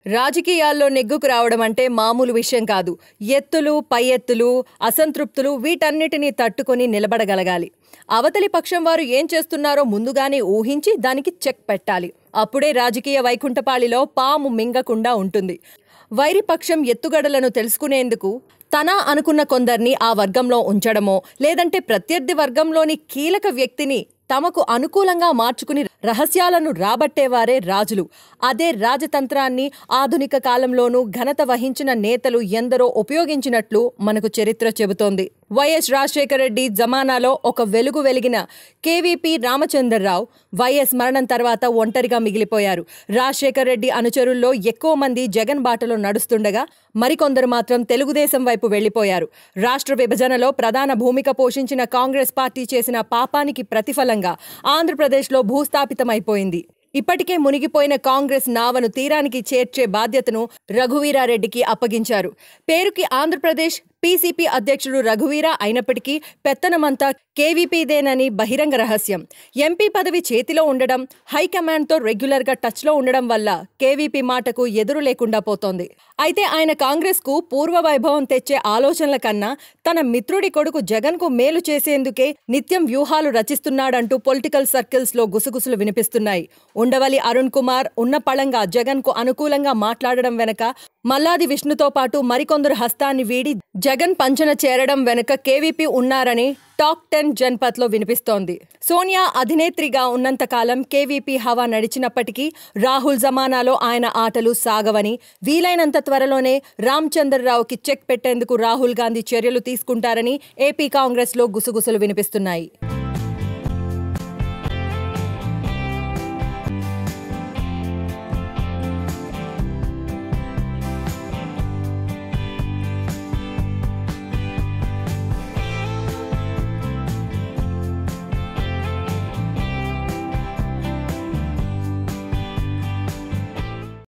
రాజకీయాల్లో నెగ్గుకు రావడం అంటే మామూలు విషయం కాదు ఎత్తులు పై ఎత్తులు అసంతృప్తులు వీటన్నిటినీ తట్టుకొని నిలబడగలగాలి అవతలి పక్షం వారు ఏం చేస్తున్నారో ముందుగానే ఊహించి దానికి చెక్ పెట్టాలి అప్పుడే రాజకీయ వైకుంఠపాళిలో పాము మింగకుండా ఉంటుంది వైరిపక్షం ఎత్తుగడలను తెలుసుకునేందుకు తన అనుకున్న కొందరిని ఆ వర్గంలో ఉంచడమో లేదంటే ప్రత్యర్థి వర్గంలోని కీలక వ్యక్తిని తమకు అనుకూలంగా మార్చుకుని రహస్యాలను రాబట్టేవారే రాజులు అదే రాజతంత్రాన్ని ఆధునిక కాలంలోనూ ఘనత వహించిన నేతలు ఎందరో ఉపయోగించినట్లు మనకు చరిత్ర చెబుతోంది వైఎస్ రాజశేఖర రెడ్డి జమానాలో ఒక వెలుగు వెలిగిన కేవీపీ రామచంద్రరావు వైఎస్ మరణం తర్వాత ఒంటరిగా మిగిలిపోయారు రాజశేఖర రెడ్డి అనుచరుల్లో ఎక్కువ మంది జగన్ బాటలో నడుస్తుండగా మరికొందరు మాత్రం తెలుగుదేశం వైపు వెళ్లిపోయారు రాష్ట్ర విభజనలో ప్రధాన భూమిక పోషించిన కాంగ్రెస్ పార్టీ చేసిన పాపానికి ప్రతిఫలంగా ఆంధ్రప్రదేశ్లో భూస్థాపితమైపోయింది ఇప్పటికే మునిగిపోయిన కాంగ్రెస్ నావను తీరానికి చేర్చే బాధ్యతను రఘువీరారెడ్డికి అప్పగించారు పేరుకి ఆంధ్రప్రదేశ్ పీసీపీ అధ్యక్షుడు రఘువీర అయినప్పటికీ పెత్తనమంతా కేవీపీదేనని బహిరంగ రహస్యం ఎంపీ పదవి చేతిలో ఉండడం హైకమాండ్తో రెగ్యులర్గా టచ్లో ఉండడం వల్ల కేవీపీ మాటకు ఎదురు లేకుండా పోతోంది అయితే ఆయన కాంగ్రెస్కు పూర్వ వైభవం తెచ్చే ఆలోచనల కన్నా తన మిత్రుడి కొడుకు జగన్కు మేలు చేసేందుకే నిత్యం వ్యూహాలు రచిస్తున్నాడంటూ పొలిటికల్ సర్కిల్స్లో గుసగుసలు వినిపిస్తున్నాయి ఉండవల్లి అరుణ్ కుమార్ ఉన్న పళంగా జగన్కు అనుకూలంగా మాట్లాడడం వెనక మల్లాది విష్ణుతో పాటు మరికొందరు హస్తాన్ని వీడి జగన్ పంచన చేరడం వెనుక కేవీపీ ఉన్నారని టాక్ టెన్ జన్పథ్లో వినిపిస్తోంది సోనియా అధినేత్రిగా ఉన్నంతకాలం కేవీపీ హవా నడిచినప్పటికీ రాహుల్ జమానాలో ఆయన ఆటలు సాగవని వీలైనంత త్వరలోనే రామచంద్రరావుకి చెక్ పెట్టేందుకు రాహుల్ గాంధీ చర్యలు తీసుకుంటారని ఏపీ కాంగ్రెస్లో గుసగుసలు వినిపిస్తున్నాయి